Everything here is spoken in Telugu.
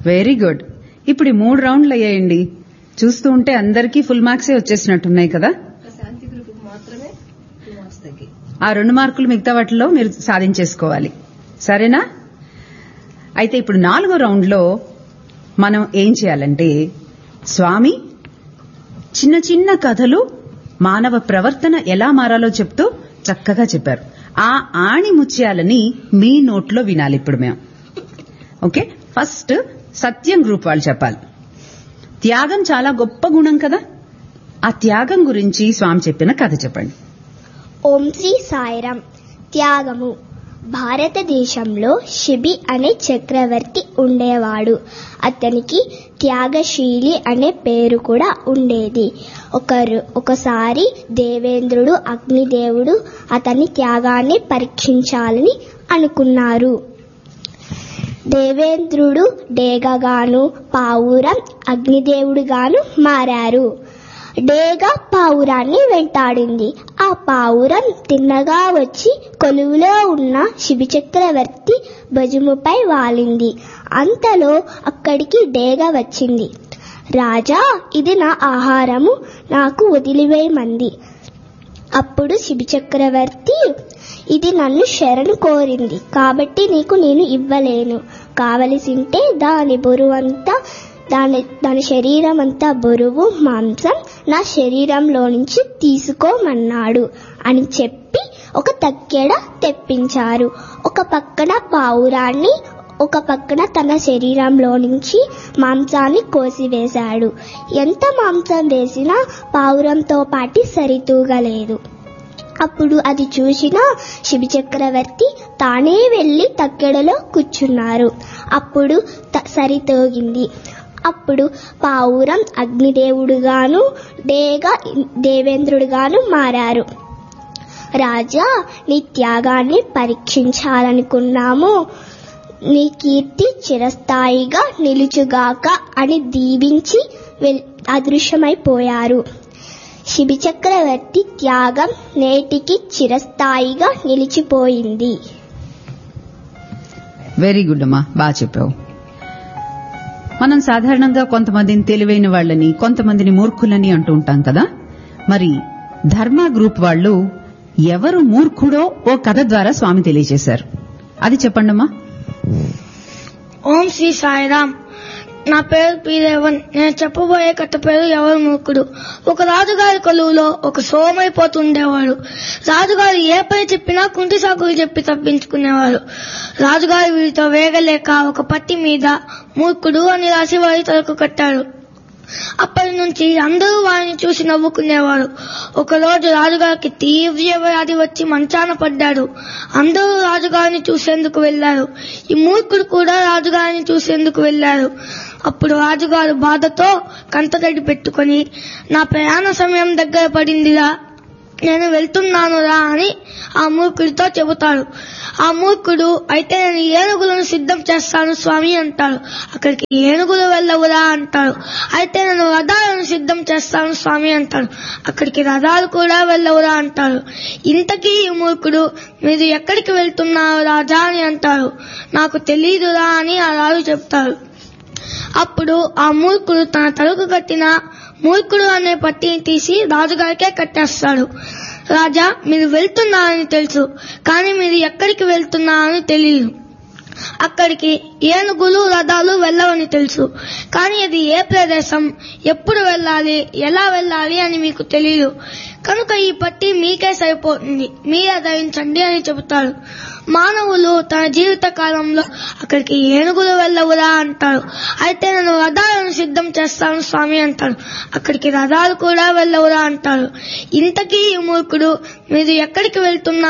వెరీ గుడ్ ఇప్పుడు ఈ మూడు రౌండ్లు అయ్యాయండి చూస్తూ ఉంటే అందరికీ ఫుల్ మార్క్సే వచ్చేసినట్టున్నాయి కదా శాంతి గ్రూప్ మాత్రమే టూ మార్క్స్ తగ్గి ఆ రెండు మార్కులు మిగతా వాటిలో మీరు సాధించేసుకోవాలి సరేనా అయితే ఇప్పుడు నాలుగో రౌండ్లో మనం ఏం చేయాలంటే స్వామి చిన్న చిన్న కథలు మానవ ప్రవర్తన ఎలా మారాలో చెప్తూ చక్కగా చెప్పారు ఆ ఆణి ముత్యాలని మీ నోట్లో వినాలి ఇప్పుడు మేము ఓకే ఫస్ట్ సత్యం గ్రూప్ వాళ్ళు చెప్పాలి త్యాగం చాలా గొప్ప గుణం కదా ఆ త్యాగం గురించి స్వామి చెప్పిన కథ చెప్పండి ఓం శ్రీ సాయిరాం త్యాగము భారతదేశంలో శిబి అనే చక్రవర్తి ఉండేవాడు అతనికి త్యాగశీలి అనే పేరు కూడా ఉండేది ఒకరు ఒకసారి దేవేంద్రుడు అగ్నిదేవుడు అతని త్యాగాన్ని పరీక్షించాలని అనుకున్నారు దేవేంద్రుడు డేగగాను పావురం అగ్నిదేవుడుగాను మారారు డేగ పావురాన్ని వెంటాడింది ఆ పావురం తిన్నగా వచ్చి కొలువులో ఉన్న శిబి చక్రవర్తి భుజముపై వాలింది అంతలో అక్కడికి డేగ వచ్చింది రాజా ఇది నా ఆహారము నాకు వదిలివేయమంది అప్పుడు శిబి చక్రవర్తి ఇది నన్ను శరణు కోరింది కాబట్టి నీకు నేను ఇవ్వలేను కావలసింటే దాని బరువంతా దాని దాని శరీరం అంతా బరువు మాంసం నా శరీరంలో నుంచి తీసుకోమన్నాడు అని చెప్పి ఒక తక్కెడ తెప్పించారు ఒక పక్కన పావురాన్ని ఒక పక్కన తన శరీరంలో నుంచి మాంసాన్ని కోసివేశాడు ఎంత మాంసం వేసినా పావురంతో పాటి సరితూగలేదు అప్పుడు అది చూసిన శిబి చక్రవర్తి తానే వెళ్లి తక్కెడలో కూర్చున్నారు అప్పుడు త- సరితోగింది అప్పుడు పావురం అగ్నిదేవుడుగాను డేగ దేవేంద్రుడుగాను మారారు రాజా నీ త్యాగాన్ని పరీక్షించాలనుకున్నాము నీ కీర్తి చిరస్థాయిగా నిలుచుగాక అని దీవించి వెల్- అదృశ్యమైపోయారు శిబి చక్రవర్తి త్యాగం నేటికి చిరస్థాయిగా నిలిచిపోయింది వెరీ గుడ్ అమ్మా బాగా చెప్పావు మనం సాధారణంగా కొంతమందిని తెలివైన వాళ్ళని కొంతమందిని మూర్ఖులని అంటూ ఉంటాం కదా మరి ధర్మ గ్రూప్ వాళ్ళు ఎవరు మూర్ఖుడో ఓ కథ ద్వారా స్వామి తెలియజేశారు అది చెప్పండమ్మా ఓం శ్రీ సాయిరామ్ నా పేరు పి రేవన్ నేను చెప్పబోయే కథ పేరు ఎవరు మూర్ఖుడు ఒక రాజుగారి కొలువులో ఒక సోమైపోతుండేవాడు రాజుగారు ఏ పని చెప్పినా కుంటి సాకులు చెప్పి తప్పించుకునేవాడు రాజుగారు వీరితో వేగలేక ఒక పట్టి మీద మూర్ఖుడు అని రాసి వారి తలకు కట్టాడు అప్పటి నుంచి అందరూ వారిని చూసి నవ్వుకునేవారు ఒకరోజు రాజుగారికి తీవ్ర వ్యాధి వచ్చి మంచాన పడ్డాడు అందరూ రాజుగారిని చూసేందుకు వెళ్లారు ఈ మూర్ఖుడు కూడా రాజుగారిని చూసేందుకు వెళ్లారు అప్పుడు రాజుగారు బాధతో కంటతడి పెట్టుకొని నా ప్రయాణ సమయం దగ్గర పడిందిరా నేను వెళ్తున్నానురా అని ఆ మూర్ఖుడితో చెబుతాడు ఆ మూర్ఖుడు అయితే నేను ఏనుగులను సిద్ధం చేస్తాను స్వామి అంటాడు అక్కడికి ఏనుగులు వెళ్ళవురా అంటాడు అయితే నేను రథాలను సిద్ధం చేస్తాను స్వామి అంటాడు అక్కడికి రథాలు కూడా వెళ్ళవురా అంటాడు ఇంతకీ ఈ మూర్ఖుడు మీరు ఎక్కడికి వెళ్తున్నారు రాజా అని అంటాడు నాకు తెలియదురా అని ఆ రాజు చెప్తాడు అప్పుడు ఆ మూర్ఖుడు తన తలకు కట్టిన మూర్ఖుడు అనే పట్టిని తీసి రాజుగారికే కట్టేస్తాడు రాజా మీరు వెళ్తున్నారని తెలుసు కానీ మీరు ఎక్కడికి వెళ్తున్నారని తెలియదు అక్కడికి ఏనుగులు రథాలు వెళ్ళవని తెలుసు కానీ అది ఏ ప్రదేశం ఎప్పుడు వెళ్ళాలి ఎలా వెళ్ళాలి అని మీకు తెలియదు కనుక ఈ పట్టి మీకే సరిపోతుంది మీరే ధరించండి అని చెబుతాడు మానవులు తన జీవిత కాలంలో అక్కడికి ఏనుగులు వెళ్ళవురా అంటారు అయితే నేను రథాలను సిద్ధం చేస్తాను స్వామి అంటాడు అక్కడికి రథాలు కూడా వెళ్ళవురా అంటారు ఇంతకీ ఈ మూర్ఖుడు మీరు ఎక్కడికి వెళ్తున్నా